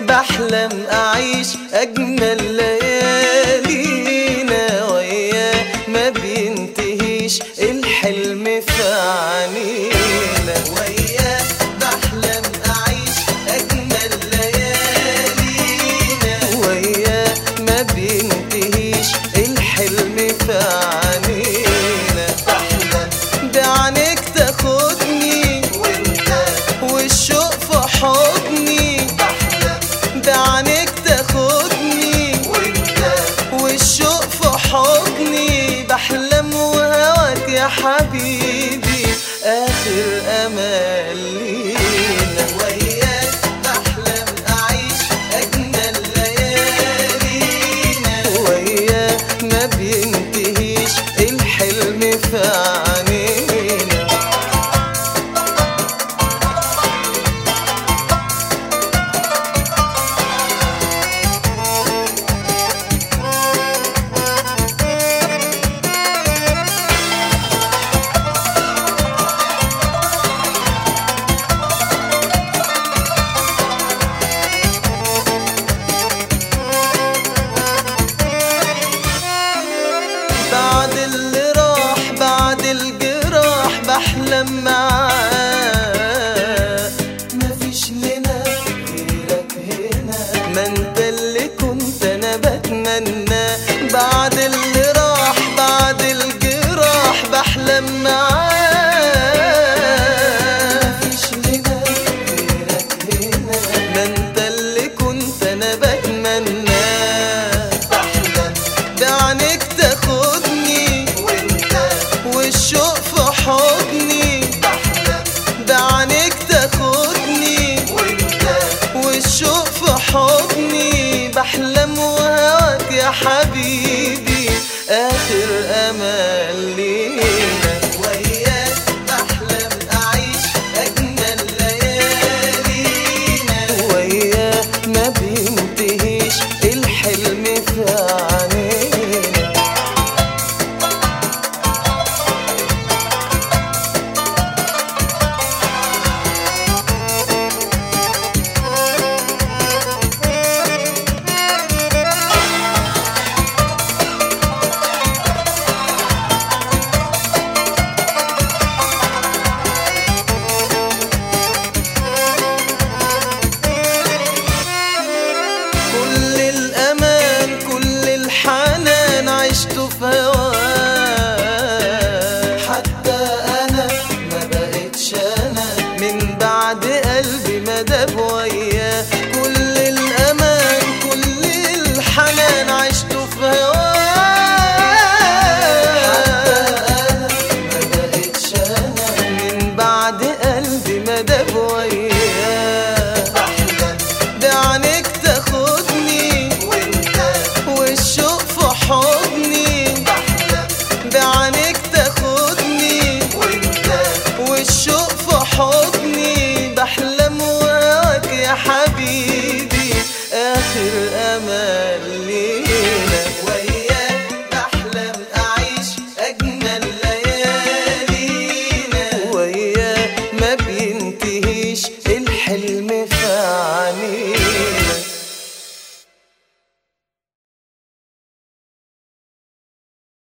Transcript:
بحلم أعيش أجمل ليالينا وياه ما بينتهيش الحلم في عنينا وياه بحلم أعيش أجمل ليالينا وياه ما بينتهيش الحلم في عنينا بحلم بعينك تاخدني وانت والشوق في حضني بحلم بعينك تاخدني وانت والشوق في حضني بحلم وهواك يا حبيبي اخر امل لينا وياك بحلم اعيش اجمل ليالينا وياك ما بينتهيش الحلم في عنينا بعد اللي راح بعد الجراح بحلم معاه مفيش لنا غيرك هنا ما انت اللي كنت انا بتمنى بعد اللي راح بعد الجراح بحلم معاه مفيش لنا غيرك هنا ما انت اللي كنت انا بتمنى بحلم بعينك تاخدني وانت والشوق في حضني بحلم بعينك تاخدني وانت والشوق في حضني بحلم وهواك يا حبيبي اخر امل لينا وياك بحلم اعيش اجمل ليالينا وياك ما بينتهيش الحلم في عنينا كل الأمان كل الحنان عشته في هواه حتى أنا ما بقتش أنا من بعد قلبي ما داب وياه كل الأمان كل الحنان عشته في هواه حتى أنا ما بقتش أنا من بعد قلبي ما داب وياه بحلم بعينك